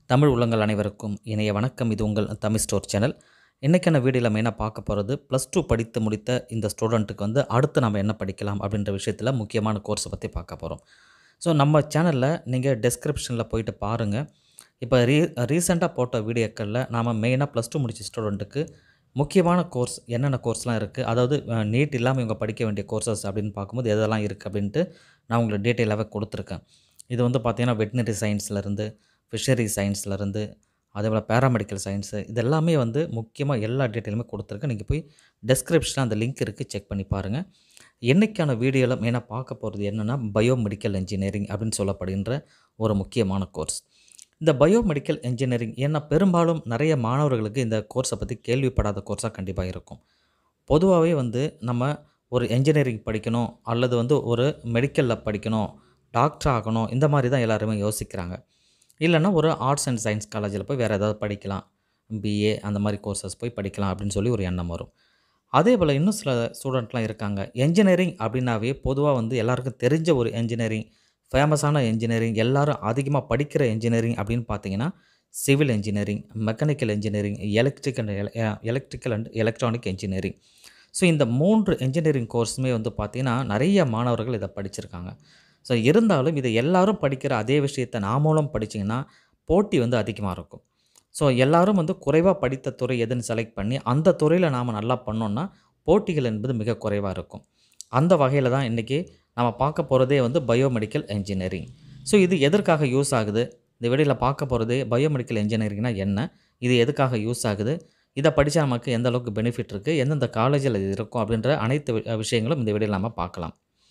தமிழ் உள்ளங்கள் அனைவருக்கும் இணைய வணக்கம் இது உங்கள் தமிழ் ஸ்டோர் சேனல் இன்றைக்கான வீடியோவில் மெயினாக பார்க்க போகிறது ப்ளஸ் டூ படித்து முடித்த இந்த ஸ்டூடெண்ட்டுக்கு வந்து அடுத்து நம்ம என்ன படிக்கலாம் அப்படின்ற விஷயத்தில் முக்கியமான கோர்ஸை பற்றி பார்க்க போகிறோம் ஸோ நம்ம சேனலில் நீங்கள் டெஸ்கிரிப்ஷனில் போயிட்டு பாருங்கள் இப்போ ரீ ரீசெண்டாக போட்ட வீடியோக்களில் நாம் மெயினாக ப்ளஸ் டூ முடிச்ச ஸ்டூடெண்ட்டுக்கு முக்கியமான கோர்ஸ் என்னென்ன கோர்ஸ்லாம் இருக்குது அதாவது நீட் இல்லாமல் இவங்க படிக்க வேண்டிய கோர்சஸ் அப்படின்னு பார்க்கும்போது எதெல்லாம் இருக்குது அப்படின்ட்டு நான் உங்களுக்கு டீட்டெயிலாகவே கொடுத்துருக்கேன் இது வந்து பார்த்தீங்கன்னா வெட்டினரி சயின்ஸ்லேருந்து ஃபிஷரி சயின்ஸ்லேருந்து அதே போல் பேராமெடிக்கல் சயின்ஸு இது எல்லாமே வந்து முக்கியமாக எல்லா டீட்டெயிலுமே கொடுத்துருக்கேன் நீங்கள் போய் டெஸ்கிரிப்ஷனில் அந்த லிங்க் இருக்குது செக் பண்ணி பாருங்கள் இன்றைக்கான வீடியோவில் மெயினாக பார்க்க போகிறது என்னென்னா பயோமெடிக்கல் இன்ஜினியரிங் அப்படின்னு சொல்லப்படுகின்ற ஒரு முக்கியமான கோர்ஸ் இந்த பயோமெடிக்கல் இன்ஜினியரிங் ஏன்னா பெரும்பாலும் நிறைய மாணவர்களுக்கு இந்த கோர்ஸை பற்றி கேள்விப்படாத கோர்ஸாக கண்டிப்பாக இருக்கும் பொதுவாகவே வந்து நம்ம ஒரு என்ஜினியரிங் படிக்கணும் அல்லது வந்து ஒரு மெடிக்கலில் படிக்கணும் டாக்டர் ஆகணும் இந்த மாதிரி தான் எல்லாருமே யோசிக்கிறாங்க இல்லைன்னா ஒரு ஆர்ட்ஸ் அண்ட் சயின்ஸ் காலேஜில் போய் வேறு ஏதாவது படிக்கலாம் பிஏ அந்த மாதிரி கோர்சஸ் போய் படிக்கலாம் அப்படின்னு சொல்லி ஒரு எண்ணம் வரும் அதே போல் இன்னும் சில ஸ்டூடெண்ட்லாம் இருக்காங்க என்ஜினியரிங் அப்படின்னாவே பொதுவாக வந்து எல்லாருக்கும் தெரிஞ்ச ஒரு என்ஜினியரிங் ஃபேமஸான என்ஜினியரிங் எல்லாரும் அதிகமாக படிக்கிற என்ஜினியரிங் அப்படின்னு பார்த்தீங்கன்னா civil engineering mechanical engineering electrical electrical and electronic engineering so இந்த மூன்று என்ஜினியரிங் கோர்ஸுமே வந்து பார்த்திங்கன்னா நிறைய மாணவர்கள் இதை படிச்சிருக்காங்க ஸோ இருந்தாலும் இதை எல்லாரும் படிக்கிற அதே விஷயத்தை நாமளும் படிச்சிங்கன்னா போட்டி வந்து அதிகமாக இருக்கும் ஸோ எல்லாரும் வந்து குறைவாக படித்த துறை எதுன்னு செலக்ட் பண்ணி அந்த துறையில் நாம் நல்லா பண்ணோன்னா போட்டிகள் என்பது மிக குறைவாக இருக்கும் அந்த வகையில் தான் இன்றைக்கி நம்ம பார்க்க போகிறதே வந்து பயோமெடிக்கல் இன்ஜினியரிங் ஸோ இது எதற்காக யூஸ் ஆகுது இந்த வீடியோவில் பார்க்க போகிறது பயோமெடிக்கல் இன்ஜினியரிங்னா என்ன இது எதுக்காக யூஸ் ஆகுது இதை படித்தா நமக்கு எந்த அளவுக்கு பெனிஃபிட் இருக்குது எந்தெந்த காலேஜில் இது இருக்கும் அப்படின்ற அனைத்து வி- விஷயங்களும் இந்த வீடியோவில் நம்ம பார்க்கலாம்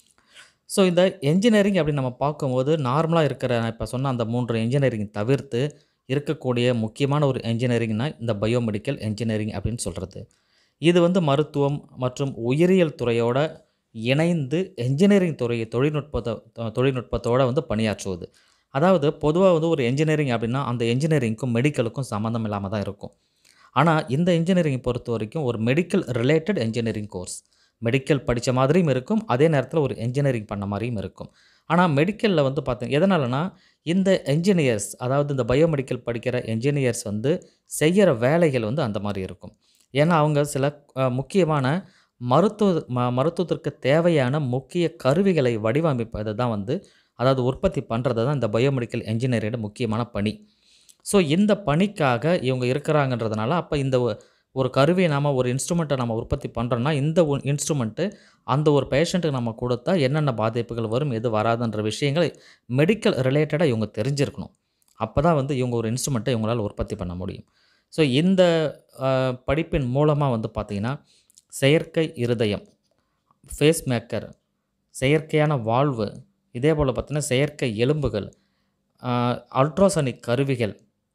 ஸோ இந்த என்ஜினியரிங் அப்படின்னு நம்ம பார்க்கும்போது நார்மலாக இருக்கிற நான் இப்போ சொன்ன அந்த மூன்று இன்ஜினியரிங் தவிர்த்து இருக்கக்கூடிய முக்கியமான ஒரு இன்ஜினியரிங்னா இந்த பயோமெடிக்கல் இன்ஜினியரிங் அப்படின்னு சொல்கிறது இது வந்து மருத்துவம் மற்றும் உயிரியல் துறையோட இணைந்து என்ஜினியரிங் துறை தொழில்நுட்பத்தை தொழில்நுட்பத்தோட வந்து பணியாற்றுவது அதாவது பொதுவாக வந்து ஒரு என்ஜினியரிங் அப்படின்னா அந்த என்ஜினியரிங்க்கும் மெடிக்கலுக்கும் சம்மந்தம் இல்லாமல் தான் இருக்கும் ஆனால் இந்த இன்ஜினியரிங் பொறுத்த வரைக்கும் ஒரு medical related engineering course medical படித்த மாதிரியும் இருக்கும் அதே நேரத்தில் ஒரு இன்ஜினியரிங் பண்ண மாதிரியும் இருக்கும் ஆனால் மெடிக்கலில் வந்து பார்த்தீங்க எதனாலனா இந்த என்ஜினியர்ஸ் அதாவது இந்த பயோமெடிக்கல் படிக்கிற என்ஜினியர்ஸ் வந்து செய்கிற வேலைகள் வந்து அந்த மாதிரி இருக்கும் ஏன்னா அவங்க சில அஹ், முக்கியமான மருத்துவ ம மருத்துவத்திற்கு தேவையான முக்கிய கருவிகளை வடிவமைப்பது தான் வந்து அதாவது உற்பத்தி பண்ணுறது தான் இந்த பயோமெடிக்கல் என்ஜினியரோட முக்கியமான பணி ஸோ இந்த பணிக்காக இவங்க இருக்கிறாங்கன்றதுனால அப்போ இந்த ஒ- ஒரு கருவியை நாம் ஒரு இன்ஸ்ட்ருமெண்ட்டை நம்ம உற்பத்தி பண்ணுறோன்னா இந்த இன்ஸ்ட்ருமெண்ட்டு அந்த ஒரு பேஷண்ட்டுக்கு நம்ம கொடுத்தா என்னென்ன பாதிப்புகள் வரும் எது வராதுன்ற விஷயங்களை மெடிக்கல் ரிலேட்டடாக இவங்க தெரிஞ்சிருக்கணும் அப்போ தான் வந்து இவங்க ஒரு இன்ஸ்ட்ருமெண்ட்டை இவங்களால் உற்பத்தி பண்ண முடியும் ஸோ இந்த அஹ், படிப்பின் மூலமாக வந்து பார்த்திங்கன்னா செயற்கை இருதயம் ஃபேஸ் மேக்கர் செயற்கையான வாழ்வு இதே போல் பார்த்தீங்கன்னா செயற்கை எலும்புகள் அல்ட்ராசனிக் கருவிகள்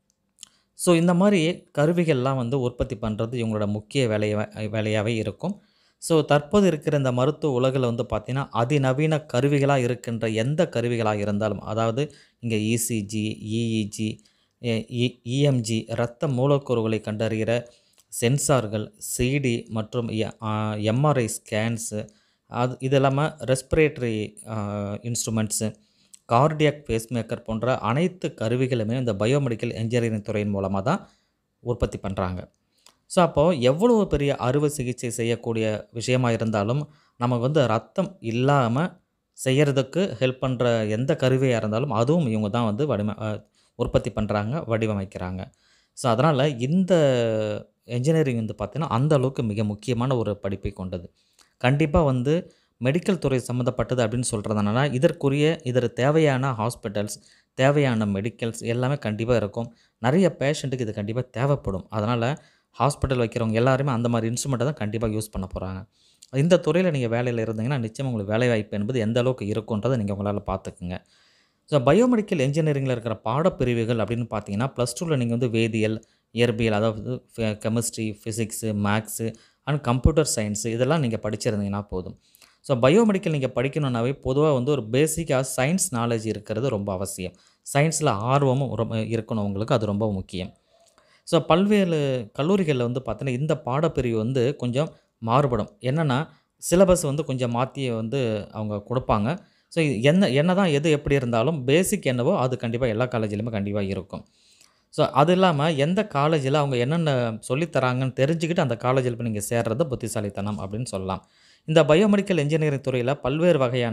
ஸோ இந்த மாதிரி கருவிகள்லாம் வந்து உற்பத்தி பண்ணுறது இவங்களோட முக்கிய வேலையா வேலையாகவே இருக்கும் ஸோ தற்போது இருக்கிற இந்த மருத்துவ உலகில் வந்து பார்த்திங்கன்னா அதிநவீன கருவிகளாக இருக்கின்ற எந்த கருவிகளாக இருந்தாலும் அதாவது இங்கே இசிஜி இஇஜி இஎம்ஜி இரத்த மூலக்கூறுகளை கண்டறிகிற சென்சார்கள் சிடி மற்றும் எம்ஆர்ஐ ஸ்கேன்ஸு அது இது இல்லாமல் ரெஸ்பிரேட்டரி இன்ஸ்ட்ருமெண்ட்ஸு கார்டியாக் பேஸ்மேக்கர் போன்ற அனைத்து கருவிகளுமே இந்த பயோமெடிக்கல் இன்ஜினியரிங் துறையின் மூலமாக தான் உற்பத்தி பண்ணுறாங்க ஸோ அப்போது எவ்வளவு பெரிய அறுவை சிகிச்சை செய்யக்கூடிய விஷயமா இருந்தாலும் நமக்கு வந்து ரத்தம் இல்லாமல் செய்கிறதுக்கு ஹெல்ப் பண்ணுற எந்த கருவியாக இருந்தாலும் அதுவும் இவங்க தான் வந்து வடிவ அஹ், உற்பத்தி பண்ணுறாங்க வடிவமைக்கிறாங்க ஸோ அதனால் இந்த இன்ஜினியரிங் வந்து பார்த்திங்கன்னா அந்த அளவுக்கு மிக முக்கியமான ஒரு படிப்பை கொண்டது கண்டிப்பாக வந்து மெடிக்கல் துறை சம்மந்தப்பட்டது அப்படின்னு சொல்கிறதுனால இதற்குரிய இதற்கு தேவையான ஹாஸ்பிட்டல்ஸ் தேவையான மெடிக்கல்ஸ் எல்லாமே கண்டிப்பாக இருக்கும் நிறைய பேஷண்ட்டுக்கு இது கண்டிப்பாக தேவைப்படும் அதனால் ஹாஸ்பிட்டல் வைக்கிறவங்க எல்லாருமே அந்த மாதிரி இன்ஸ்ட்ருமெண்ட்டை தான் கண்டிப்பாக யூஸ் பண்ண போகிறாங்க இந்த துறையில் நீங்கள் வேலையில் இருந்தீங்கன்னா நிச்சயம் உங்களுக்கு வேலைவாய்ப்பு என்பது எந்த அளவுக்கு இருக்குன்றதை நீங்கள் உங்களால் பார்த்துக்குங்க ஸோ பயோமெடிக்கல் இன்ஜினியரிங்கில் இருக்கிற பாடப்பிரிவுகள் அப்படின்னு பார்த்தீங்கன்னா ப்ளஸ் டூவில் நீங்கள் வந்து வேதியியல் இயற்பியல் அதாவது chemistry physics maths and computer science இதெல்லாம் நீங்கள் படிச்சிருந்தீங்கன்னா போதும் ஸோ பயோமெடிக்கல் நீங்கள் படிக்கணுன்னாவே பொதுவாக வந்து ஒரு பேசிக்காக சயின்ஸ் நாலேஜ் இருக்கிறது ரொம்ப அவசியம் சயின்ஸில் ஆர்வமும் ரொம்ப இருக்கணும் உங்களுக்கு அது ரொம்ப முக்கியம் ஸோ பல்வேறு கல்லூரிகளில் வந்து பார்த்தீங்கன்னா இந்த பாடப்பிரிவு வந்து கொஞ்சம் மாறுபடும் என்னென்னா சிலபஸ் வந்து கொஞ்சம் மாற்றி வந்து அவங்க கொடுப்பாங்க ஸோ என்ன என்ன தான் எது எப்படி இருந்தாலும் பேசிக் என்னவோ அது கண்டிப்பாக எல்லா காலேஜ்லையுமே கண்டிப்பாக இருக்கும் ஸோ அது இல்லாமல் எந்த காலேஜில் அவங்க என்னென்ன சொல்லித் தராங்கன்னு தெரிஞ்சுக்கிட்டு அந்த காலேஜில் போய் நீங்கள் சேர்றது புத்திசாலித்தனம் அப்படின்னு சொல்லலாம் இந்த பயோமெடிக்கல் இன்ஜினியரிங் துறையில் பல்வேறு வகையான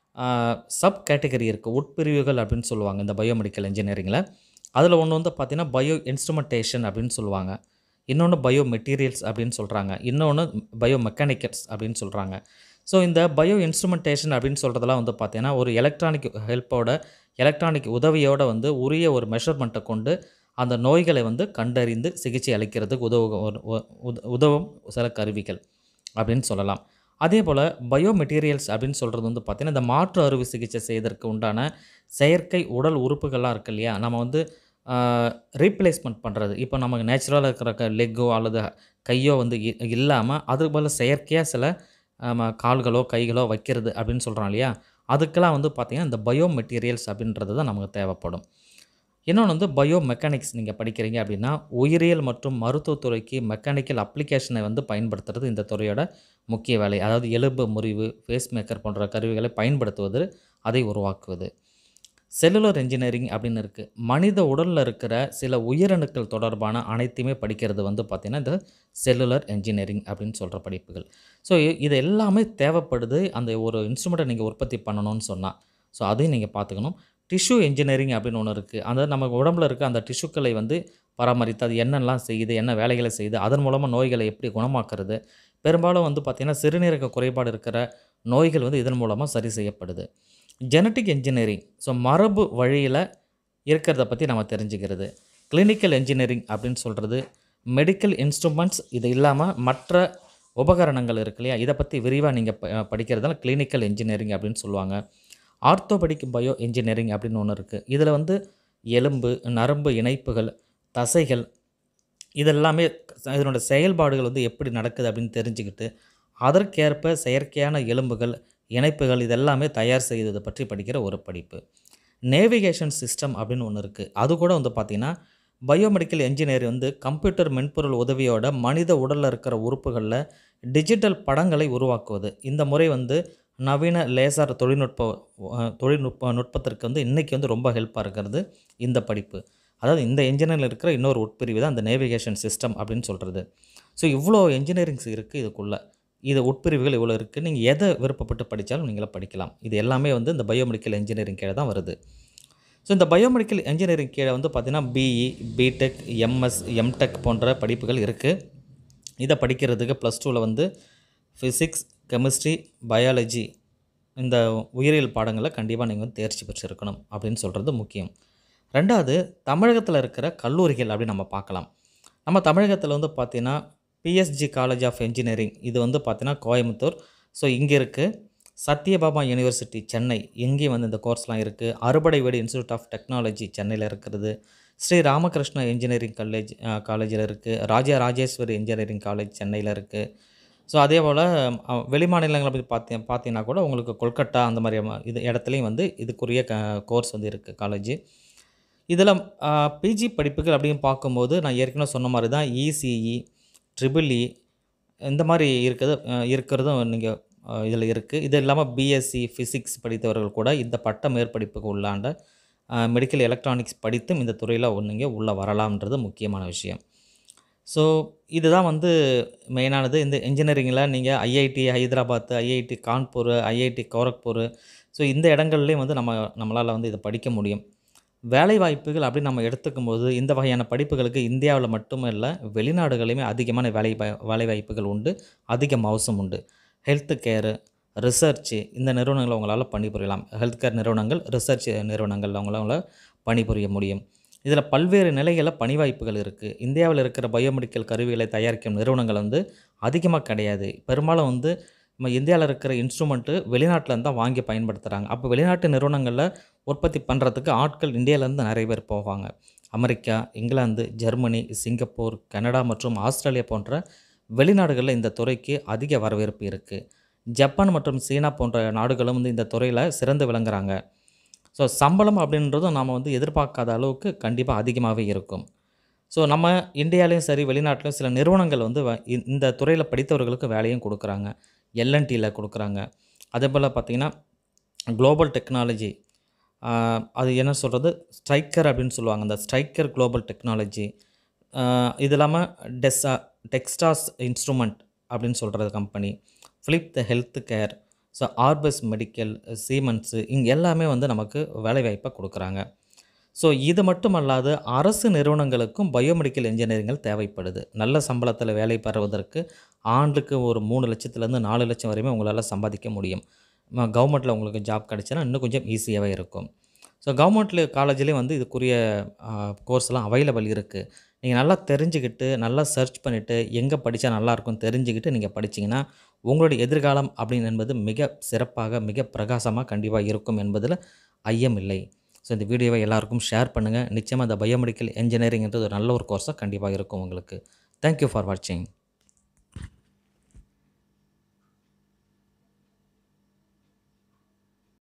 சப் கேட்டகரி இருக்குது உட்பிரிவுகள் அப்படின்னு சொல்லுவாங்க இந்த பயோமெடிக்கல் இன்ஜினியரிங்கில் அதில் ஒன்று வந்து பார்த்திங்கன்னா பயோ இன்ஸ்ட்ருமெண்டேஷன் அப்படின்னு சொல்லுவாங்க இன்னொன்று பயோ மெட்டீரியல்ஸ் அப்படின்னு சொல்கிறாங்க இன்னொன்று பயோ மெக்கானிக்கல்ஸ் அப்படின்னு சொல்கிறாங்க ஸோ இந்த பயோ இன்ஸ்ட்ருமெண்டேஷன் அப்படின்னு சொல்கிறதெல்லாம் வந்து பார்த்தீங்கன்னா ஒரு எலக்ட்ரானிக் ஹெல்ப்போட எலக்ட்ரானிக் உதவியோட வந்து உரிய ஒரு மெஷர்மெண்ட்டை கொண்டு அந்த நோய்களை வந்து கண்டறிந்து சிகிச்சை அளிக்கிறதுக்கு உதவு ஒரு- உத- உதவும் சில கருவிகள் அப்படின்னு சொல்லலாம் அதே போல் பயோ மெட்டீரியல்ஸ் அப்படின்னு சொல்கிறது வந்து பார்த்திங்கன்னா இந்த மாற்று அறுவை சிகிச்சை செய்வதற்கு உண்டான செயற்கை உடல் உறுப்புகள்லாம் இருக்கு இல்லையா நம்ம வந்து ரீப்ளேஸ்மெண்ட் பண்ணுறது இப்போ நமக்கு நேச்சுரலாக இருக்கிற லெக்கோ அல்லது கையோ வந்து இல்லாமல் அது போல் செயற்கையாக சில ஆம, கால்களோ கைகளோ வைக்கிறது அப்படின்னு சொல்கிறோம் இல்லையா அதுக்கெல்லாம் வந்து பார்த்திங்கன்னா இந்த பயோ மெட்டீரியல்ஸ் அப்படின்றது தான் நமக்கு தேவைப்படும் இன்னொன்று வந்து பயோ மெக்கானிக்ஸ் நீங்கள் படிக்கிறீங்க அப்படின்னா உயிரியல் மற்றும் மருத்துவத்துறைக்கு மெக்கானிக்கல் அப்ளிகேஷனை வந்து பயன்படுத்துறது இந்த துறையோட முக்கிய வேலை அதாவது எலும்பு முறிவு ஃபேஸ் மேக்கர் போன்ற கருவிகளை பயன்படுத்துவது அதை உருவாக்குவது செல்லுலர் இன்ஜினியரிங் அப்படின்னு இருக்குது மனித உடலில் இருக்கிற சில உயிரணுக்கள் தொடர்பான அனைத்தையுமே படிக்கிறது வந்து பார்த்திங்கன்னா இந்த செல்லுலர் இன்ஜினியரிங் அப்படின்னு சொல்கிற படிப்புகள் ஸோ இது எல்லாமே தேவைப்படுது அந்த ஒரு இன்ஸ்ட்ருமெண்ட்டை நீங்கள் உற்பத்தி பண்ணணும்னு சொன்னால் ஸோ அதையும் நீங்கள் பார்த்துக்கணும் டிஷ்யூ இன்ஜினியரிங் அப்படின்னு ஒன்று இருக்குது அந்த நம்ம உடம்புல இருக்க அந்த டிஷ்யூக்களை வந்து பராமரித்து அது என்னெல்லாம் செய்யுது என்ன வேலைகளை செய்யுது அதன் மூலமாக நோய்களை எப்படி குணமாக்குறது பெரும்பாலும் வந்து பார்த்திங்கன்னா சிறுநீரக குறைபாடு இருக்கிற நோய்கள் வந்து இதன் மூலமாக சரி செய்யப்படுது ஜெனட்டிக் இன்ஜினியரிங் ஸோ மரபு வழியில் இருக்கிறத பற்றி நம்ம தெரிஞ்சுக்கிறது கிளினிக்கல் இன்ஜினியரிங் அப்படின்னு சொல்கிறது மெடிக்கல் இன்ஸ்ட்ருமெண்ட்ஸ் இது இல்லாமல் மற்ற உபகரணங்கள் இருக்கு இல்லையா இதை பற்றி விரிவாக நீங்கள் ப படிக்கிறதால கிளினிக்கல் இன்ஜினியரிங் அப்படின்னு சொல்லுவாங்க ஆர்த்தோபெடிக் பயோ இன்ஜினியரிங் அப்படின்னு ஒன்று இருக்குது இதில் வந்து எலும்பு நரம்பு இணைப்புகள் தசைகள் இதெல்லாமே இதனோட செயல்பாடுகள் வந்து எப்படி நடக்குது அப்படின்னு தெரிஞ்சுக்கிட்டு அதற்கேற்ப செயற்கையான எலும்புகள் இணைப்புகள் இதெல்லாமே தயார் செய்ததை பற்றி படிக்கிற ஒரு படிப்பு நேவிகேஷன் சிஸ்டம் அப்படின்னு ஒன்று இருக்குது அது கூட வந்து பார்த்திங்கன்னா பயோமெடிக்கல் இன்ஜினியர் வந்து கம்ப்யூட்டர் மென்பொருள் உதவியோட மனித உடலில் இருக்கிற உறுப்புகளில் டிஜிட்டல் படங்களை உருவாக்குவது இந்த முறை வந்து நவீன லேசர் தொழில்நுட்ப அஹ், தொழில்நுட்ப நுட்பத்திற்கு வந்து இன்றைக்கி வந்து ரொம்ப ஹெல்ப்பாக இருக்கிறது இந்த படிப்பு அதாவது இந்த இன்ஜினியரில் இருக்கிற இன்னொரு உட்பிரிவு தான் இந்த நேவிகேஷன் சிஸ்டம் அப்படின்னு சொல்கிறது ஸோ இவ்வளோ இன்ஜினியரிங்ஸ் இருக்குது இதுக்குள்ளே இது உட்பிரிவுகள் இவ்வளோ இருக்குது நீங்கள் எதை விருப்பப்பட்டு படித்தாலும் நீங்களே படிக்கலாம் இது எல்லாமே வந்து இந்த பயோமெடிக்கல் இன்ஜினியரிங் கீழே தான் வருது ஸோ இந்த பயோமெடிக்கல் இன்ஜினியரிங் கீழே வந்து பார்த்திங்கன்னா பிஇ பிடெக் எம்எஸ் எம்டெக் போன்ற படிப்புகள் இருக்குது இதை படிக்கிறதுக்கு ப்ளஸ் டூவில் வந்து ஃபிசிக்ஸ் கெமிஸ்ட்ரி பயாலஜி இந்த உயிரியல் பாடங்களை கண்டிப்பாக நீங்கள் வந்து தேர்ச்சி பெற்றிருக்கணும் அப்படின்னு சொல்கிறது முக்கியம் ரெண்டாவது தமிழகத்தில் இருக்கிற கல்லூரிகள் அப்படின்னு நம்ம பார்க்கலாம் நம்ம தமிழகத்தில் வந்து பார்த்தீங்கன்னா பிஎஸ்ஜி காலேஜ் ஆஃப் இன்ஜினியரிங் இது வந்து பார்த்தீங்கன்னா கோயம்புத்தூர் ஸோ இங்கே இருக்குது சத்யபாமா யூனிவர்சிட்டி சென்னை இங்கேயும் வந்து இந்த கோர்ஸ்லாம் இருக்குது அறுபடைவேடு இன்ஸ்டியூட் ஆஃப் டெக்னாலஜி சென்னையில் இருக்கிறது ஸ்ரீ ராமகிருஷ்ண இன்ஜினியரிங் காலேஜ் காலேஜில் இருக்குது ராஜா ராஜேஸ்வரி இன்ஜினியரிங் காலேஜ் சென்னையில் இருக்குது ஸோ அதே போல் வெளி மாநிலங்களை பற்றி பார்த்தி பார்த்தீங்கன்னா கூட உங்களுக்கு கொல்கட்டா அந்த மாதிரி ம- இது இடத்துலையும் வந்து இதுக்குரிய க கோர்ஸ் வந்து இருக்குது காலேஜ் இதில் பிஜி படிப்புகள் அப்படின்னு பார்க்கும்போது நான் ஏற்கனவே சொன்ன மாதிரி தான் இசிஇ ட்ரிபிள் இ இந்த மாதிரி இருக்கிறது அஹ், இருக்கிறதும் நீங்கள் இதில் இருக்குது இது இல்லாமல் பிஎஸ்சி ஃபிசிக்ஸ் படித்தவர்கள் கூட இந்த பட்ட மேற்படிப்புக்கு உள்ளாண்ட மெடிக்கல் எலக்ட்ரானிக்ஸ் படித்தும் இந்த துறையில் நீங்கள் உள்ளே வரலாம்ன்றது முக்கியமான விஷயம் ஸோ இதுதான் வந்து மெயினானது இந்த இன்ஜினியரிங்கில் நீங்கள் IIT Hyderabad IIT Kanpur IIT Gorakhpur so இந்த இடங்கள்லேயும் வந்து நம்ம நம்மளால் வந்து இதை படிக்க முடியும் வேலை வாய்ப்புகள் அப்படி நம்ம எடுத்துக்கும் போது இந்த வகையான படிப்புகளுக்கு இந்தியாவில் மட்டும் இல்லை வெளிநாடுகளையுமே அதிகமான வேலை வா- வேலை வாய்ப்புகள் உண்டு அதிக மவுசம் உண்டு ஹெல்த் கேரு ரிசர்ச்சு இந்த நிறுவனங்களை உங்களால் பணிபுரியலாம் ஹெல்த் கேர் நிறுவனங்கள் ரிசர்ச் நிறுவனங்கள் அவங்களால பணிபுரிய முடியும் இதில் பல்வேறு நிலைகளில் பணி வாய்ப்புகள் இருக்குது இந்தியாவில் இருக்கிற பயோமெடிக்கல் கருவிகளை தயாரிக்கும் நிறுவனங்கள் வந்து அதிகமாக கிடையாது பெரும்பாலும் வந்து நம்ம இந்தியாவில் இருக்கிற இன்ஸ்ட்ருமெண்ட்டு வெளிநாட்டில் தான் வாங்கி பயன்படுத்துகிறாங்க அப்போ வெளிநாட்டு நிறுவனங்களில் உற்பத்தி பண்ணுறதுக்கு ஆட்கள் இந்தியாவிலேருந்து நிறைய பேர் போவாங்க America England Germany Singapore Canada மற்றும் ஆஸ்திரேலியா போன்ற வெளிநாடுகளில் இந்த துறைக்கு அதிக வரவேற்பு இருக்குது ஜப்பான் மற்றும் சீனா போன்ற நாடுகளும் வந்து இந்த துறையில் சிறந்து விளங்குறாங்க ஸோ சம்பளம் அப்படின்றதும் நாம் வந்து எதிர்பார்க்காத அளவுக்கு கண்டிப்பாக அதிகமாகவே இருக்கும் ஸோ நம்ம இந்தியாலையும் சரி வெளிநாட்டிலையும் சில நிறுவனங்கள் வந்து வ- இ- இந்த துறையில் படித்தவர்களுக்கு வேலையும் கொடுக்குறாங்க எல்என்டியில் கொடுக்குறாங்க அதே போல் பார்த்திங்கன்னா குளோபல் டெக்னாலஜி அது என்ன சொல்கிறது ஸ்ட்ரைக்கர் அப்படின்னு சொல்லுவாங்க அந்த ஸ்ட்ரைக்கர் குளோபல் டெக்னாலஜி இது இல்லாமல் டெஸ்ஸா டெக்ஸ்டாஸ் இன்ஸ்ட்ருமெண்ட் அப்படின்னு சொல்கிறது company Philips health care so Airbus medical Siemens இங்கே எல்லாமே வந்து நமக்கு வேலைவாய்ப்பை கொடுக்குறாங்க ஸோ இது மட்டும் அல்லாது அரசு நிறுவனங்களுக்கும் பயோமெடிக்கல் இன்ஜினியரிங்கள் தேவைப்படுது நல்ல சம்பளத்தில் வேலை பெறுவதற்கு ஆண்டுக்கு ஒரு மூணு லட்சத்துலேருந்து நாலு லட்சம் வரையுமே உங்களால் சம்பாதிக்க முடியும் கவர்மெண்ட்டில் உங்களுக்கு ஜாப் கிடச்சுன்னா இன்னும் கொஞ்சம் ஈஸியாகவே இருக்கும் ஸோ கவர்மெண்ட்ல காலேஜ்லேயும் வந்து இதுக்குரிய கோர்ஸ்லாம் அவைலபிள் இருக்குது நீங்கள் நல்லா தெரிஞ்சுக்கிட்டு நல்லா சர்ச் பண்ணிவிட்டு எங்கே படித்தா நல்லாயிருக்கும் தெரிஞ்சுக்கிட்டு நீங்கள் படிச்சிங்கன்னா உங்களுடைய எதிர்காலம் அப்படின்னு என்பது மிக சிறப்பாக மிக பிரகாசமாக கண்டிப்பாக இருக்கும் என்பதில் ஐயம் இல்லை ஸோ இந்த வீடியோவை எல்லாருக்கும் ஷேர் பண்ணுங்கள் நிச்சயமாக இந்த பயோமெடிக்கல் இன்ஜினியரிங்ன்றது ஒரு நல்ல ஒரு கோர்ஸாக கண்டிப்பாக இருக்கும் உங்களுக்கு தேங்க்யூ ஃபார் வாட்சிங்